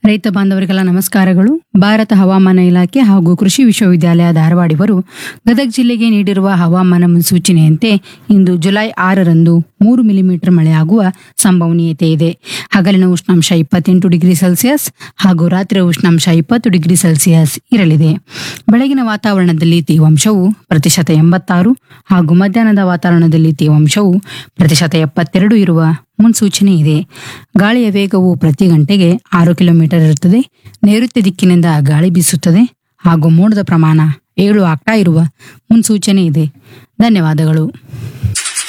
ರೈತ ಬಾಂಧವರಿಗೆಲ್ಲ ನಮಸ್ಕಾರಗಳು ಭಾರತ ಹವಾಮಾನ ಇಲಾಖೆ ಹಾಗೂ ಕೃಷಿ ವಿಶ್ವವಿದ್ಯಾಲಯ ಧಾರವಾಡಿವರು ಗದಗ ಜಿಲ್ಲೆಗೆ ನೀಡಿರುವ ಹವಾಮಾನ ಮುನ್ಸೂಚನೆಯಂತೆ ಇಂದು ಜುಲೈ ಆರರಂದು ಮೂರು ಮಿಲಿಮೀಟರ್ ಮಳೆಯಾಗುವ ಸಂಭವನೀಯತೆ ಇದೆ ಹಗಲಿನ ಉಷ್ಣಾಂಶ ಇಪ್ಪತ್ತೆಂಟು ಡಿಗ್ರಿ ಸೆಲ್ಸಿಯಸ್ ಹಾಗೂ ರಾತ್ರಿಯ ಉಷ್ಣಾಂಶ ಇಪ್ಪತ್ತು ಡಿಗ್ರಿ ಸೆಲ್ಸಿಯಸ್ ಇರಲಿದೆ ಬೆಳಗಿನ ವಾತಾವರಣದಲ್ಲಿ ತೇವಾಂಶವು ಪ್ರತಿಶತ ಎಂಬತ್ತಾರು ಹಾಗೂ ಮಧ್ಯಾಹ್ನದ ವಾತಾವರಣದಲ್ಲಿ ತೇವಾಂಶವು ಪ್ರತಿಶತ ಎಪ್ಪತ್ತೆರಡು ಇರುವ ಮುನ್ಸೂಚನೆ ಇದೆ ಗಾಳಿಯ ವೇಗವು ಪ್ರತಿ ಗಂಟೆಗೆ ಆರು ಕಿಲೋಮೀಟರ್ ಇರುತ್ತದೆ ನೈಋತ್ಯ ದಿಕ್ಕಿನಿಂದ ಗಾಳಿ ಬೀಸುತ್ತದೆ ಹಾಗೂ ಮೋಡದ ಪ್ರಮಾಣ ಏಳು ಆಗ್ತಾ ಇರುವ ಮುನ್ಸೂಚನೆ ಇದೆ ಧನ್ಯವಾದಗಳು